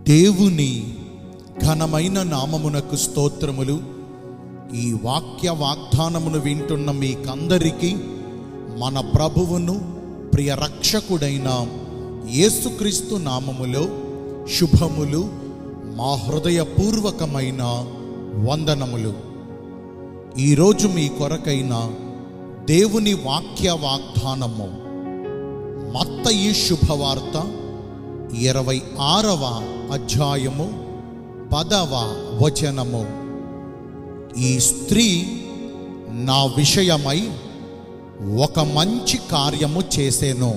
దేవుని ఘనమైన నామమునకు స్తోత్రములు ఈ వాక్య వాగ్దానమును వింటున్న మీకందరికీ మన ప్రభువును ప్రియ రక్షకుడైన యేసుక్రీస్తు నామములో శుభములు మా హృదయపూర్వకమైన వందనములు ఈరోజు మీ కొరకైన దేవుని వాక్య వాగ్దానము మత్తయి శుభవార్త ఇరవై ఆరవ అధ్యాయము పదవ వచనము ఈ స్త్రీ నా విషయమై ఒక మంచి కార్యము చేసేను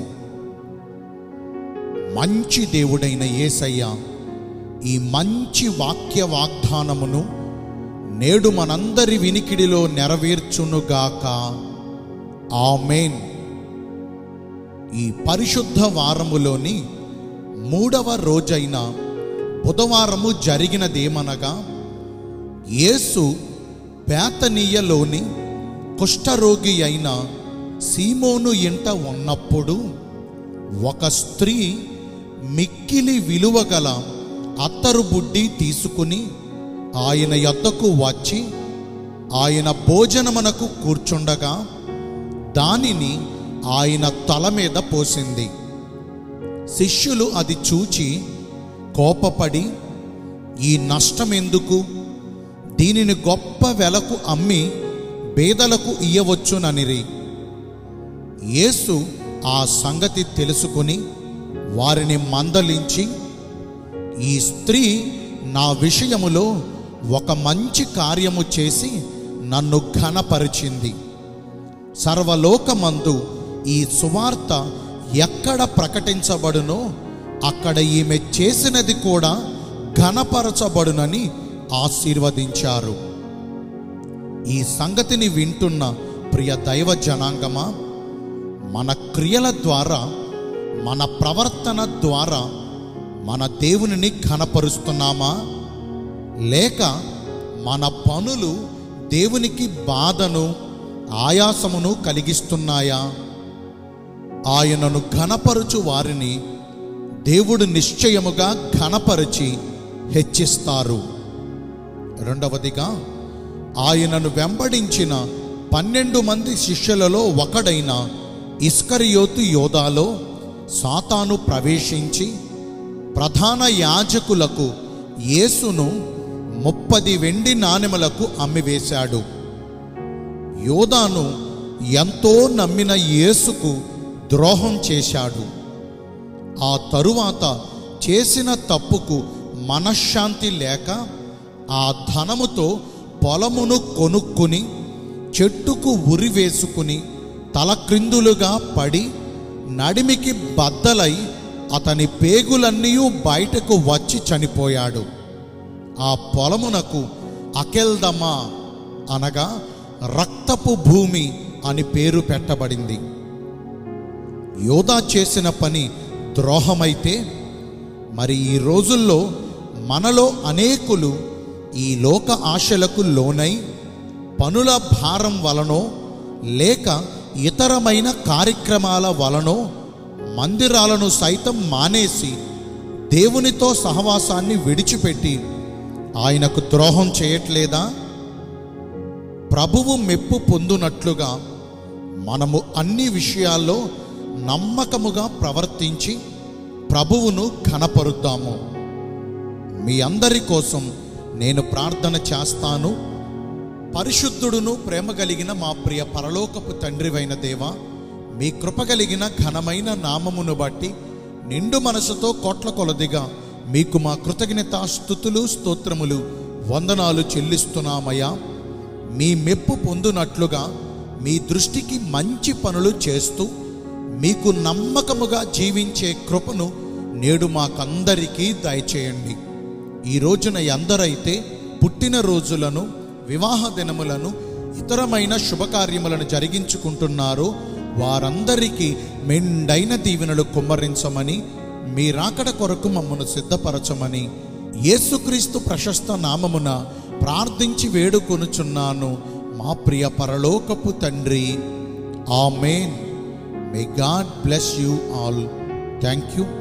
మంచి దేవుడైన యేసయ్య ఈ మంచి వాక్య వాగ్దానమును నేడు మనందరి వినికిడిలో నెరవేర్చునుగాక ఆమెన్ ఈ పరిశుద్ధ వారములోని మూడవ రోజైన బుధవారము జరిగినదేమనగా యేసు బేతనీయలోని కుష్ఠరోగి అయిన సీమోను ఇంట ఉన్నప్పుడు ఒక స్త్రీ మిక్కిలి విలువగల అత్తరు బుడ్డి తీసుకుని ఆయన యొద్దకు వచ్చి ఆయన భోజనమునకు కూర్చుండగా దానిని ఆయన తల మీద పోసింది శిష్యులు అది చూచి కోపపడి ఈ నష్టం ఎందుకు దీనిని గొప్ప వెలకు అమ్మి పేదలకు ఇయ్యవచ్చుననిరి యేసు ఆ సంగతి తెలుసుకుని వారిని మందలించి ఈ స్త్రీ నా విషయములో ఒక మంచి కార్యము చేసి నన్ను ఘనపరిచింది సర్వలోకమందు ఈ సువార్త ఎక్కడ ప్రకటించబడునో అక్కడ ఈమె చేసినది కూడా ఘనపరచబడునని ఆశీర్వదించారు ఈ సంగతిని వింటున్న ప్రియ దైవ జనాంగమా మన క్రియల ద్వారా మన ప్రవర్తన ద్వారా మన దేవునిని ఘనపరుస్తున్నామా లేక మన పనులు దేవునికి బాధను ఆయాసమును కలిగిస్తున్నాయా ఆయనను ఘనపరుచు వారిని దేవుడు నిశ్చయముగా ఘనపరిచి హెచ్చిస్తారు రెండవదిగా ఆయనను వెంబడించిన పన్నెండు మంది శిష్యులలో ఒకడైన ఇస్కరియోతు యోధాలో సాతాను ప్రవేశించి ప్రధాన యాజకులకు యేసును ముప్పది వెండి నాణెములకు అమ్మివేశాడు యోధాను ఎంతో నమ్మిన యేసుకు ద్రోహం చేశాడు ఆ తరువాత చేసిన తప్పుకు మనశ్శాంతి లేక ఆ ధనముతో పొలమును కొనుక్కుని చెట్టుకు ఉరి వేసుకుని తలక్రిందులుగా పడి నడిమికి బద్దలై అతని పేగులన్నీ బయటకు వచ్చి చనిపోయాడు ఆ పొలమునకు అకెల్దమా అనగా రక్తపు భూమి అని పేరు పెట్టబడింది యోధా చేసిన పని ద్రోహమైతే మరి ఈ రోజుల్లో మనలో అనేకులు ఈ లోక ఆశలకు లోనై పనుల భారం వలనో లేక ఇతరమైన కార్యక్రమాల వలనో మందిరాలను సైతం మానేసి దేవునితో సహవాసాన్ని విడిచిపెట్టి ఆయనకు ద్రోహం చేయట్లేదా ప్రభువు మెప్పు పొందునట్లుగా మనము అన్ని విషయాల్లో నమ్మకముగా ప్రవర్తించి ప్రభువును ఘనపరుద్దాము మీ అందరి కోసం నేను ప్రార్థన చేస్తాను పరిశుద్ధుడును ప్రేమ కలిగిన మా ప్రియ పరలోకపు తండ్రివైన దేవ మీ కృప కలిగిన ఘనమైన నామమును బట్టి నిండు మనసుతో కోట్ల కొలదిగా మీకు మా కృతజ్ఞత స్థుతులు స్తోత్రములు వందనాలు చెల్లిస్తున్నామయ్యా మీ మెప్పు పొందునట్లుగా మీ దృష్టికి మంచి పనులు చేస్తూ మీకు నమ్మకముగా జీవించే కృపను నేడు మాకందరికీ దయచేయండి ఈ రోజున ఎందరైతే పుట్టిన రోజులను వివాహ దినములను ఇతరమైన శుభకార్యములను జరిగించుకుంటున్నారో వారందరికీ మెండైన దీవెనలు కుమ్మరించమని మీ రాకడ కొరకు మమ్మను సిద్ధపరచమని యేసుక్రీస్తు ప్రశస్త నామమున ప్రార్థించి వేడుకొనుచున్నాను మా ప్రియ పరలోకపు తండ్రి amen may God bless you all thank you